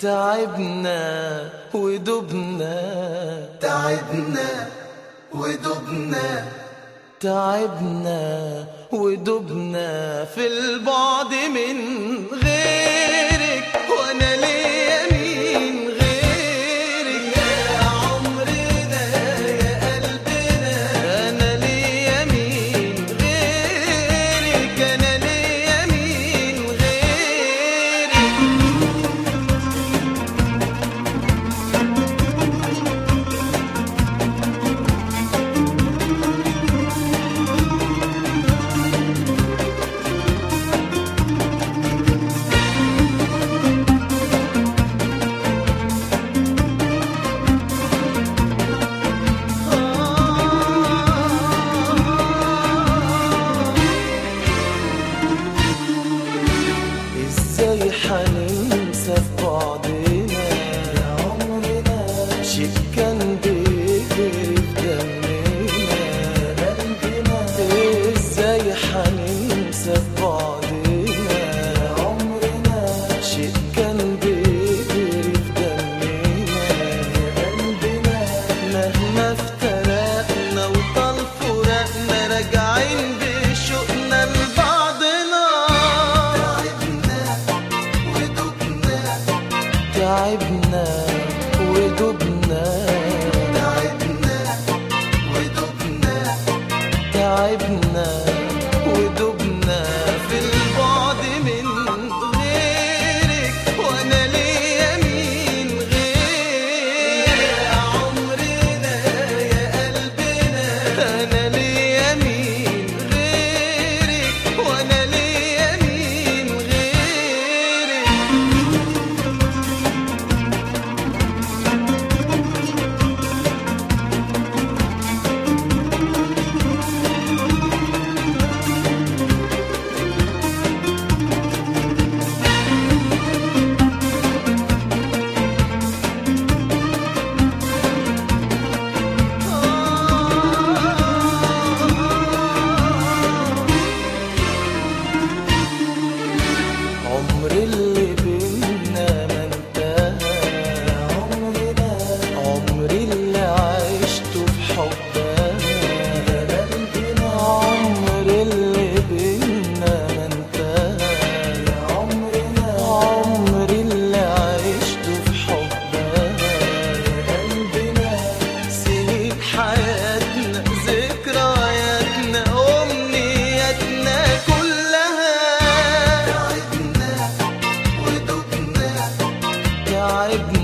تعبنا ودبنا تعبنا ودبنا تعبنا ودبنا في البعد من غيرك وانا ليا مين غيرك يا عمرنا يا قلبنا انا ليا مين غيرك انا ليا مين غيرك ازاي حننسى في بعضنا يا عمرنا شيء كان بيجري في دمنا قلبنا ازاي حننسى في بعضنا يا عمرنا شيء كان بيجري في دمنا قلبنا مهما افترقنا وطال فراقنا راجعين بشوقنا لبعضنا تعبنا ودبنا تعبنا ودبنا تعبنا ودبنا تعبنا ودبنا في البعد من غيرك وانا ليا مين غيرك يا عمرنا يا قلبنا انا ليا مين غيرك وانا ليا مين غيرك عمر اللي بينا ما انتهى عمرنا عمر اللي عشته في حبها قلبنا عمر اللي بينا ما انتهى عمرنا عمر اللي عشته في حبها قلبنا سنين حياتنا ذكرياتنا أمنياتنا كلها تعبنا ودبنا تعبنا